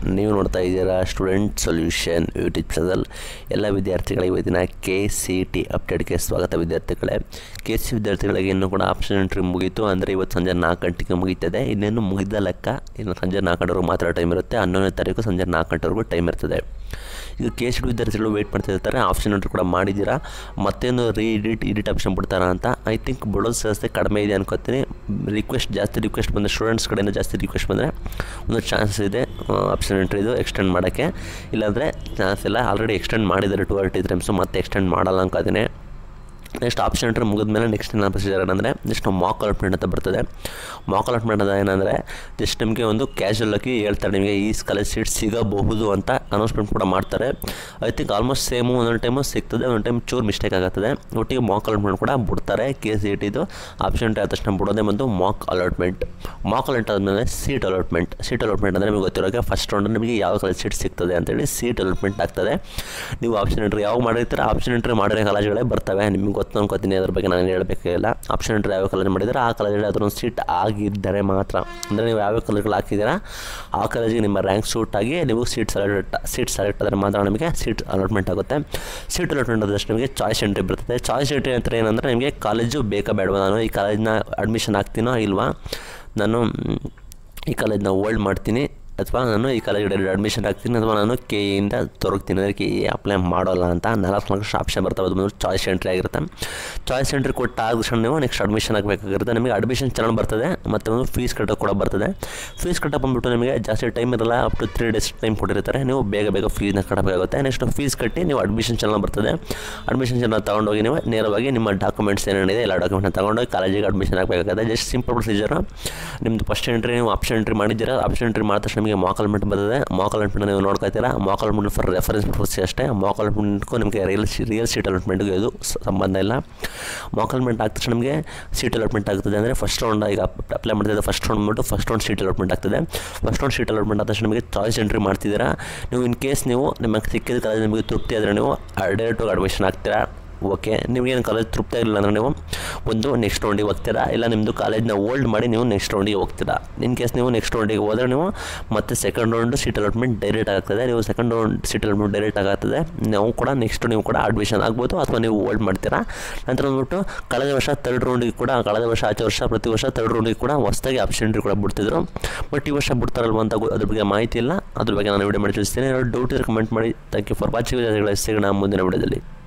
ನೀವು ನೋಡ್ತಾ ಇದ್ದೀರಾ ಸ್ಟೂಡೆಂಟ್ ಸೊಲ್ಯೂಷನ್ ಯೂಟ್ಯೂಬ್ ಚಾನಲ್ ಎಲ್ಲ ವಿದ್ಯಾರ್ಥಿಗಳಿಗೆ ಇವತ್ತಿನ ಕೆ ಸಿ ಟಿ ಅಪ್ಡೇಟ್ಗೆ ಸ್ವಾಗತ ವಿದ್ಯಾರ್ಥಿಗಳೇ ಕೆ ಸಿ ವಿದ್ಯಾರ್ಥಿಗಳಿಗೆ ಇನ್ನೂ ಕೂಡ ಆಪ್ಷನ್ ಎಂಟ್ರಿ ಮುಗೀತು ಅಂದರೆ ಇವತ್ತು ಸಂಜೆ ನಾಲ್ಕು ಗಂಟೆಗೆ ಮುಗೀತದೆ ಇನ್ನೇನು ಮುಗಿದ ಲೆಕ್ಕ ಇನ್ನು ಸಂಜೆ ನಾಲ್ಕು ಗಂಟೆವರೆಗೂ ಮಾತ್ರ ಟೈಮ್ ಇರುತ್ತೆ ಹನ್ನೊಂದನೇ ತಾರೀಕು ಸಂಜೆ ನಾಲ್ಕು ಗಂಟೆವರೆಗೂ ಟೈಮ್ ಇರ್ತದೆ ಈಗ ಕೆ ಸಿ ವಿದ್ಯಾರ್ಥಿಗಳು ವೆಯ್ಟ್ ಮಾಡ್ತಾ ಇರ್ತಾರೆ ಆಪ್ಷನ್ ಎಂಟ್ರಿ ಕೂಡ ಮಾಡಿದ್ದೀರಾ ಮತ್ತೇನು ರೀ ಎಡಿಟ್ ಎಡಿಟ್ ಆಪ್ಷನ್ ಬಿಡ್ತಾರಾ ಅಂತ ಐ ಥಿಂಕ್ ಬಿಡೋದು ಜಾಸ್ತಿ ಕಡಿಮೆ ಇದೆ ಅನ್ಕೋತೀನಿ ರಿಕ್ವೆಸ್ಟ್ ಜಾಸ್ತಿ ರಿಕ್ವೆಸ್ಟ್ ಬಂದರೆ ಸ್ಟೂಡೆಂಟ್ಸ್ ಕಡೆಯಿಂದ ಜಾಸ್ತಿ ರಿಕ್ವೆಸ್ಟ್ ಬಂದರೆ ಒಂದು ಚಾನ್ಸ್ ಇದೆ ಆಪ್ಷನ್ ಎಂಟ್ರಿದು ಎಕ್ಸ್ಟೆಂಡ್ ಮಾಡೋಕ್ಕೆ ಇಲ್ಲಾಂದರೆ ಚಾನ್ಸ್ ಇಲ್ಲ ಆಲ್ರೆಡಿ ಎಕ್ಸ್ಟೆಂಡ್ ಮಾಡಿದ್ದಾರೆ ಟು ಆರ್ಟಿ ತ್ರೀಮ್ಸು ಮತ್ತೆ ಎಕ್ಸ್ಟೆಂಡ್ ಮಾಡಲ್ಲ ಅನ್ಕೋತೀನಿ ನೆಕ್ಸ್ಟ್ ಆಪ್ಷನ್ ಎಂಟ್ರಿ ಮುಗಿದ್ಮೇಲೆ ನೆಕ್ಸ್ಟ್ ಏನು ಪ್ರೊಸೀಜರ್ ಏನಂದರೆ ಜಸ್ಟ್ ಮಾಕ್ ಅಲಾಟ್ಮೆಂಟ್ ಅಂತ ಬರ್ತದೆ ಮಾಕ್ ಅಲಾಟ್ಮೆಂಟ್ ಅಂತ ಏನಂದರೆ ಜಸ್ಟ್ ನಿಮಗೆ ಒಂದು ಕ್ಯಾಶುವಲ್ ಆಗಿ ಹೇಳ್ತಾರೆ ನಿಮಗೆ ಈ ಕಾಲೇಜ್ ಸೀಟ್ ಸಿಗಬಹುದು ಅಂತ ಅನೌನ್ಸ್ಮೆಂಟ್ ಕೂಡ ಮಾಡ್ತಾರೆ ಐ ಥಿಂಕ್ ಆಲ್ಮೋಸ್ಟ್ ಸೇಮು ಒಂದೊಂದು ಟೈಮು ಸಿಗ್ತದೆ ಒಂದೊಂದು ಟೈಮ್ ಚೂರು ಮಿಸ್ಟೇಕ್ ಆಗುತ್ತದೆ ಒಟ್ಟಿಗೆ ಮಾಕ್ ಅಲಾಟ್ಮೆಂಟ್ ಕೂಡ ಬಿಡ್ತಾರೆ ಕೆ ಸಿ ಇಟಿದು ಆಪ್ಷನ್ ಎಂಟ್ರಿ ಆದ ತಕ್ಷಣ ಬಿಡೋದೇ ಬಂದು ಮಾಕ್ ಅಲಾಟ್ಮೆಂಟ್ ಮಾಕ್ ಅಲಾಟ್ ಆದಮೇಲೆ ಸೀಟ್ ಅಲಾಟ್ಮೆಂಟ್ ಸೀಟ್ ಅಲಾಟ್ಮೆಂಟ್ ಅಂದರೆ ನಿಮಗೆ ಗೊತ್ತಿರೋಗೆ ಫಸ್ಟ್ ರೌಂಡ್ ನಿಮಗೆ ಯಾವ ಕಾಲೇಜ್ ಸೀಟ್ ಸಿಗ್ತದೆ ಅಂತೇಳಿ ಸೀಟ್ ಅಲಾಟ್ಮೆಂಟ್ ಆಗ್ತದೆ ನೀವು ಆಪ್ಷನ್ ಎಂಟ್ರಿ ಯಾವಾಗ ಮಾಡಿರ್ತೀರ ಆಪ್ಷನ್ ಎಂಟ್ರಿ ಮಾಡಿರೋ ಕಾಲೇಜ್ಗಳೇ ಬರ್ತವೆ ನಿಮಗೆ ಗೊತ್ತು ಅನ್ಕೋತೀನಿ ಅದ್ರ ಬಗ್ಗೆ ನಾನು ಹೇಳಬೇಕಾಗಿಲ್ಲ ಆಪ್ಷನ್ ಎಂಟ್ರಿ ಯಾವ ಕಾಲೇಜ್ ಮಾಡಿದರೆ ಆ ಕಾಲೇಜಲ್ಲಿ ಅದರ ಒಂದು ಸೀಟ್ ಆಗಿದ್ದರೆ ಮಾತ್ರ ಅಂದರೆ ನೀವು ಯಾವ ಕಾಲೇಜ್ಗಳು ಹಾಕಿದ್ದೀರಾ ಆ ಕಾಲೇಜಿಗೆ ನಿಮ್ಮ ರ್ಯಾಂಕ್ ಸೂಟ್ ಆಗಿ ನೀವು ಸೀಟ್ ಸೆಲೆಕ್ಟ್ ಸೀಟ್ ಸೆಲೆಕ್ಟ್ ಆದರೆ ಮಾತ್ರ ನಿಮಗೆ ಸೀಟ್ ಅಲಾಟ್ಮೆಂಟ್ ಆಗುತ್ತೆ ಸೀಟ್ ಅಲಾಟ್ಮೆಂಟ್ ಆದಷ್ಟು ನಿಮಗೆ ಚಾಯ್ಸ್ ಎಂಟ್ರಿ ಬರ್ತದೆ ಚಾಯ್ಸ್ ಎಂಟ್ರಿ ಅಂತ ಏನಂದರೆ ನಿಮಗೆ ಕಾಲೇಜು ಬೇಕಾ ಬೇಡವಾ ನಾನು ಈ ಕಾಲೇಜ್ನ ಅಡ್ಮಿಷನ್ ಆಗ್ತೀನೋ ಇಲ್ವಾ ನಾನು ಈ ಕಾಲೇಜ್ನ ಓಲ್ಡ್ ಮಾಡ್ತೀನಿ ಅಥವಾ ನಾನು ಈ ಕಾಲೇಜ್ ಅಡ್ಮಿಷನ್ ಆಗ್ತೀನಿ ಅಥವಾ ನಾನು ಕೆ ಎಯಿಂದ ತೊರಗ್ತೀನಿ ಅಂದರೆ ಕೆ ಎ ಅಪ್ಲೈ ಮಾಡೋಲ್ಲ ಅಂತ ನಾಲ್ಕು ನಾಲ್ಕು ಆಪ್ಷನ್ ಬರ್ತವೆ ಅದು ಬಂದು ಚಾಯ್ಸ್ ಎಂಟ್ರಿ ಆಗಿರುತ್ತೆ ಚಾಯ್ಸ್ ಎಂಟ್ರಿ ಕೊಟ್ಟ ತಕ್ಷಣ ನೀವು ನೆಕ್ಸ್ಟ್ ಅಡ್ಮಿಷನ್ ಆಗಬೇಕಾಗಿರುತ್ತೆ ನಿಮಗೆ ಅಡ್ಮಿಷನ್ ಚೆನ್ನಾಗಿ ಬರ್ತದೆ ಮತ್ತು ಒಂದು ಫೀಸ್ ಕಟ್ಟೋಕೆ ಕೂಡ ಬರ್ತದೆ ಫೀಸ್ ಕಟ್ಟೋ ಬಂದುಬಿಟ್ಟು ನಿಮಗೆ ಜಾಸ್ತಿ ಟೈಮ್ ಇರಲ್ಲ up to three days time ಕೊಟ್ಟಿರ್ತಾರೆ ನೀವು ಬೇಗ ಬೇಗ ಫೀಸ್ನ ಕಟ್ಟಬೇಕಾಗುತ್ತೆ ನೆಕ್ಸ್ಟ್ ಫೀಸ್ ಕಟ್ಟಿ ನೀವು ಅಡ್ಮಿಷನ್ ಚೆನ್ನಾಗಿ ಬರ್ತದೆ ಅಡ್ಮಿಷನ್ ಚೆನ್ನಾಗಿ ತೊಗೊಂಡೋಗಿ ನೀವು ನೇರವಾಗಿ ನಿಮ್ಮ ಡಾಕ್ಯುಮೆಂಟ್ಸ್ ಏನೇನಿದೆ ಎಲ್ಲ ಡಾಕ್ಯುಮೆಂಟ್ನ ತೊಗೊಂಡೋಗಿ ಕಾಲೇಜಿಗೆ ಅಡ್ಮಿಷನ್ ಆಗಬೇಕಾಗುತ್ತೆ ಜಸ್ಟ್ ಸಿಂಪಲ್ ಪ್ರೊಸೀಜರು ನಿಮ್ಮದು ಫಸ್ಟ್ ಎಂಟ್ರಿ ನೀವು ಆಪ್ಷನ್ ಎಂಟ್ರಿ ಮಾಡಿದ್ದೀರಾ ಆಪ್ಷನ್ ಎಂಟ್ರಿ ಮಾಡಿದ ತಕ್ಷಣ ನಿಮಗೆ ಮಾಕ್ ಅಲ್ಮೆಂಟ್ ಬರ್ತದೆ ಮಾಕ್ ಅಲ್ಮೆಂಟ್ ನೀವು ನೋಡ್ಕೊತೀರಾ mock allotment for reference purpose ಅಷ್ಟೇ ಮಾಕ್ ಅಲ್ಮೆಂಟ್ಗೂ ನಿಮಗೆ ರಿಯಲ್ ರಿಯಲ್ ಸೀಟ್ ಅಲಾಟ್ಮೆಂಟ್ಗೂ ಇದು ಸಂಬಂಧ ಇಲ್ಲ ಮಾಕ್ ಅಲ್ಮೆಂಟ್ ಆದ ತಕ್ಷಣ ನಿಮಗೆ ಸೀಟ್ ಅಲಾಟ್ಮೆಂಟ್ ಆಗ್ತದೆ ಅಂದರೆ ಫಸ್ಟ್ ರೌಂಡ್ ಈಗ ಅಪ್ಲೈ ಮಾಡ್ತಿದ್ದೆ ಫಸ್ಟ್ ರೌಂಡ್ ಬಿಟ್ಟು ಫಸ್ಟ್ ರೌಂಡ್ ಸೀಟ್ ಅಲಾಟ್ಮೆಂಟ್ ಆಗ್ತದೆ ಫಸ್ಟ್ ರೌಂಡ್ ಸೀಟ್ ಅಲಾಟ್ಮೆಂಟ್ ಆದ ತಕ್ಷಣ ನಿಮಗೆ ಚಾಯ್ಸ್ ಎಂಟ್ರಿ ಮಾಡ್ತಿದ್ದೀರಾ ನೀವು ಇನ್ ಕೇಸ್ ನೀವು ನಿಮಗೆ ಸಿಕ್ಕಿದ ಕಾಲೇಜ್ ನಿಮಗೆ ತೃಪ್ತಿ ಆದರೆ ನೀವು ಡೈರೆಕ್ಟಾಗಿ ಅಡ್ಮಿಷನ್ ಆಗ್ತೀರಾ ಓಕೆ ನಿಮಗೇನು ಕಾಲೇಜ್ ತೃಪ್ತಿ ಆಗಿಲ್ಲ ಅಂದರೆ ನೀವು ಒಂದು ನೆಕ್ಸ್ಟ್ ರೌಂಡಿಗೆ ಹೋಗ್ತೀರಾ ಇಲ್ಲ ನಿಮ್ಮದು ಕಾಲೇಜ್ನ ಓಲ್ಡ್ ಮಾಡಿ ನೀವು ನೆಕ್ಸ್ಟ್ ರೌಂಡಿಗೆ ಹೋಗ್ತೀರಾ ಇನ್ ಕೇಸ್ ನೀವು ನೆಕ್ಸ್ಟ್ ರೌಂಡಿಗೆ ಹೋದರೆ ನೀವು ಮತ್ತೆ second round seat allotment direct ಆಗ್ತದೆ ನೀವು second round seat allotment direct ಆಗುತ್ತದೆ ನಾವು ಕೂಡ ನೆಕ್ಸ್ಟ್ ನೀವು ಕೂಡ ಅಡ್ಮಿಷನ್ ಆಗ್ಬೋದು ಅಥವಾ ನೀವು ಓಲ್ಡ್ ಮಾಡ್ತೀರಾ ನಂತರ ಬಂದ್ಬಿಟ್ಟು ಕಳೆದ ವರ್ಷ ತರ್ಡ್ ರೌಂಡಿಗೆ ಕೂಡ ಕಳೆದ ವರ್ಷ ಆಚೆ ವರ್ಷ ಪ್ರತಿ ವರ್ಷ ತರ್ಡ್ ರೌಂಡಿಗೆ ಕೂಡ ಹೊಸದಾಗಿ ಆಪ್ಷನ್ ಕೂಡ ಬಿಡ್ತಿದ್ರು ಬಟ್ ಈ ವರ್ಷ ಬಿಡ್ತಾರಲ್ವ ಅಂತ ಅದ್ರ ಬಗ್ಗೆ ಮಾಹಿತಿ ಇಲ್ಲ ಅದ್ರ ಬಗ್ಗೆ ನಾನು ವಿಡಿಯೋ ಮಾಡಿ ತಿಳಿಸ್ತೀನಿ ಡೌಟ್ ಇದ್ರೆ ಕಮೆಂಟ್ ಮಾಡಿ ಥ್ಯಾಂಕ್ ಯು ಫಾರ್ ವಾಚಿಂಗ್ ಸಿಗೋಣ ಮುಂದಿನ ವಿಡಿಯೋದಲ್ಲಿ